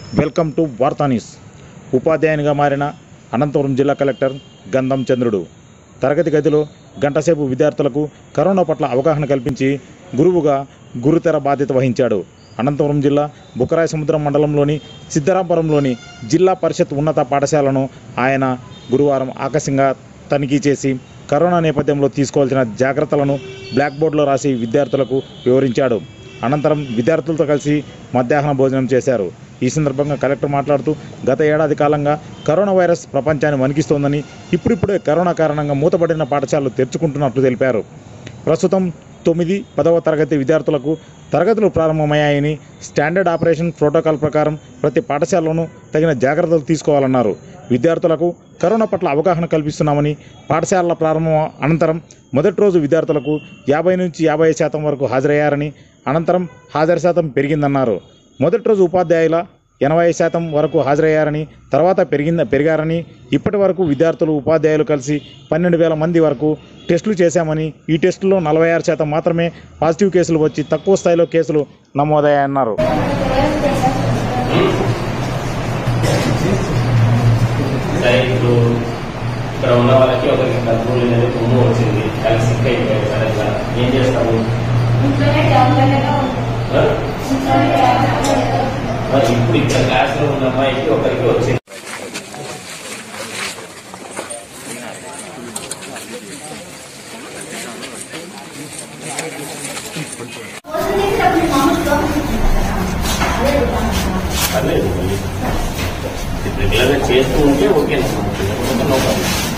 Welcome to Vaartha news ఉపాధ్యాయునిగా మారిన అనంతపురం జిల్లా కలెక్టర్ గంధం చంద్రుడు తరగతి గదిలో గంటసేపు విద్యార్థులకు కరోనా పట్ల అవగాహన కల్పించి గురువుగా గురుతెర బాధ్యత వహించాడు అనంతపురం జిల్లా బుకరాయ సముద్రం మండలంలోని సిద్ధరాపురంలోని జిల్లా పరిషత్ ఉన్నత పాఠశాలను ఆయన గురువారం ఆకస్యంగా తనిఖీ చేసి కరోనా నేపథ్యంలో తీసుకోవాల్సిన జాగ్రత్తలను బ్లాక్ బోర్డులో రాసి విద్యార్థులకు వివరించాడు అనంతరం విద్యార్థులతో కలిసి మధ్యాహ్న భోజనం చేశారు ఈ సందర్భంగా కలెక్టర్ మాట్లాడుతూ గత ఏడాది కాలంగా కరోనా వైరస్ ప్రపంచాన్ని వణికిస్తోందని ఇప్పుడిప్పుడే కరోనా కారణంగా మూతపడిన పాఠశాలలు తెరుచుకుంటున్నట్లు తెలిపారు ప్రస్తుతం తొమ్మిది పదవ తరగతి విద్యార్థులకు తరగతులు ప్రారంభమయ్యాయని స్టాండర్డ్ ఆపరేషన్ ప్రోటోకాల్ ప్రకారం ప్రతి పాఠశాలలోనూ తగిన జాగ్రత్తలు తీసుకోవాలన్నారు విద్యార్థులకు కరోనా పట్ల అవగాహన కల్పిస్తున్నామని పాఠశాలల ప్రారంభం అనంతరం మొదటి రోజు విద్యార్థులకు యాభై నుంచి యాభై శాతం వరకు హాజరయ్యారని అనంతరం హాజరు శాతం పెరిగిందన్నారు మొదటి రోజు ఉపాధ్యాయుల ఎనభై శాతం వరకు హాజరయ్యారని తర్వాత పెరిగింద పెరిగారని ఇప్పటి వరకు విద్యార్థులు ఉపాధ్యాయులు కలిసి పన్నెండు వేల మంది వరకు టెస్టులు చేశామని ఈ టెస్టులో నలభై ఆరు శాతం మాత్రమే పాజిటివ్ కేసులు వచ్చి తక్కువ స్థాయిలో కేసులు నమోదయ్యాయన్నారు సరే ఇప్పుడు ఇక్కడ ఉన్న వాళ్ళకి ఒకరికి కంట్రోల్ అనేది తుమ్ము వచ్చింది కలిసి సిక్ అయిపోయారు సరే ఇట్లా ఏం చేస్తాము ఇంట్లోనే జాగ్రత్తగా ఉంటుంది ఆ? ఇంట్లోనే జాగ్రత్తగా ఉంటుంది మరి ఇప్పుడు ఇక్కడ క్లాస్ లో ఉన్న అమ్మాయికి ఒకరికి వచ్చింది భోజనం చేసేటప్పుడు మామూలు గమనించుకుంటారా అదే అదే రెగ్యులర్ గా చేస్తూ ఉంటే ఓకే నో ప్రాబ్లం